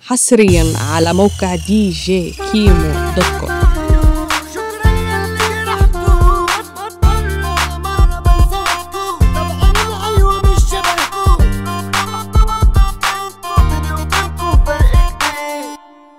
حصريا على موقع دي جي كيمو دوت كوم شكرا ياللي جرحتوا مرة مرة بنساكوا طبعا انا ايوه مش شبهكوا بيني وبينكوا فرق كبير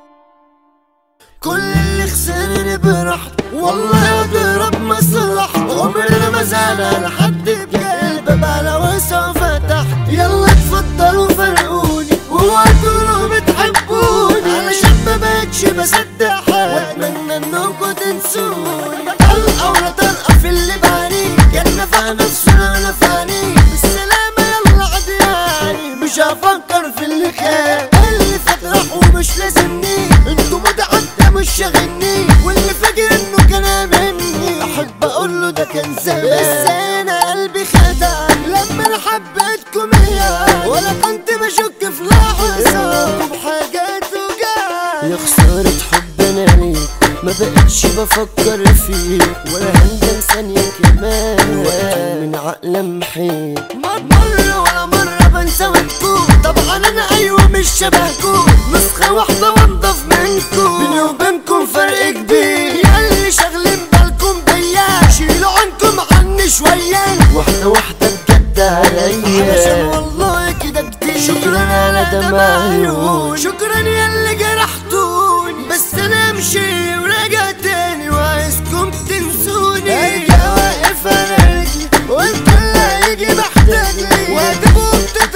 كل اللي خسرني براحته والله اضرب مصلحته عمرنا ما زعل لحد بقلب بلا وسوف فتح يلا اتفضلوا فرقوني ووعدوا بتحبوني علشان ما بقتش بصدق حد واتمنى انكم تنسوني طلقه ولا طلقه في اللي بعاني كان نفع نفسنا ولا فاني بالسلامه يلا عدياني مش هفكر في اللي كان اللي فات راح ومش لازمني انتوا متعدى مش شاغلني واللي فاكر انه كان مني احب اقول له ده كان زمان بس انا قلبي خدع لما انا حبيتكم هي ولا كنت بشك في لحظه بحاجات وجع يا خسارة حبنا ليك ما بقتش بفكر فيك ولا هندم ثانية كمان وقت من عقل محيط مرة ولا مرة بنسى وانتو طبعا انا ايوه مش شبهكو نسخة واحدة وانضف منكو بيني وبينكم فرق كبير ياللي شاغلين بالكم بيا شيلوا عنكم عني شوية واحدة واحدة بجد عليا علشان والله كده كتير شكرا على دمع عيون شكرا ياللي جرحتوني بس انا امشي وراجع تاني وعايزكم تنسوني ارجع واقف على رجلي وانت اللي هيجي محتاجني وهتبقوا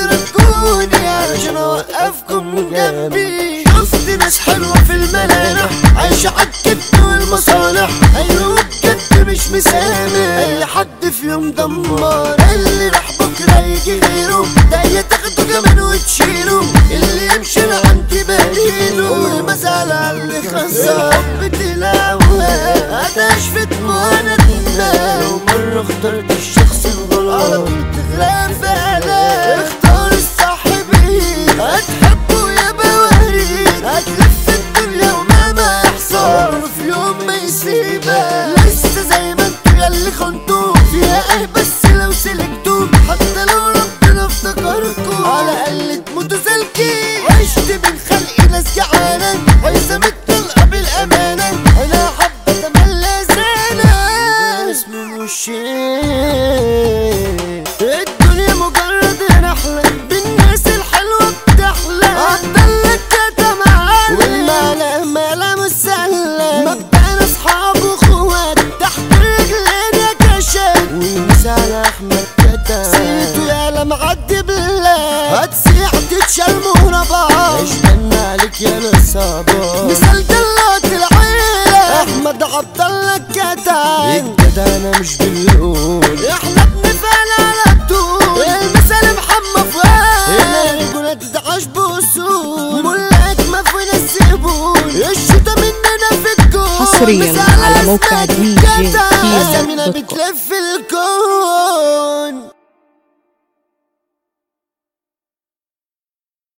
بتتركوني علشان اوقفكم جنبي شفت ناس حلوة في الملامح عايشة عالكت والمصالح ايوه بجد مش مسامح اي حد في يوم دمار اللي راح بكرة يجي غيره ده تاخده كمان وتشيله اللي يمشي انا عندي بديله والمزعل على اللي خسر حبتي الاول هتشفت وانا ندمان لو مرة اخترت الشخص الغلط على طول تغرق فعلا اختار الصح بيه هتحبه يا بواريد هتلف الدنيا ومهما يحصل في يوم ما يسيبك لسه زي ما انتوا ياللي خنتوا فيها ايه بس لو سلكتوا حتى لو ربنا افتكركوا على الاقل تموتوا سالكين عشت بين خلقي ناس جعانة عايزة متطلقة بالامانة انا حابة تملى زانة اسمي مش الدنيا مجرد رحلة بالناس الحلوة بتحلى هتضلك كده معانا والمعنى مالا مسلة مبدأنا اصحاب واخوات تحت رجلينا كشات ومثال احمد كده سيتو يا لمعدي بالله هتسيح تتشال مهربات اشتنا عليك يا نصابة مثال دلات العيلة احمد عبد الله الجدعان الجدعانة مش بالقول احنا بنفعل على الطول المثال محمد فؤاد هنا رجولة تتعاش بأصول ملاك ما فينا الزبون الشتا مننا في الكون حصرياً مثال على موقع أسماك دي جي الجدع. كيمو أسامينا دوت كوم. بتلف الكون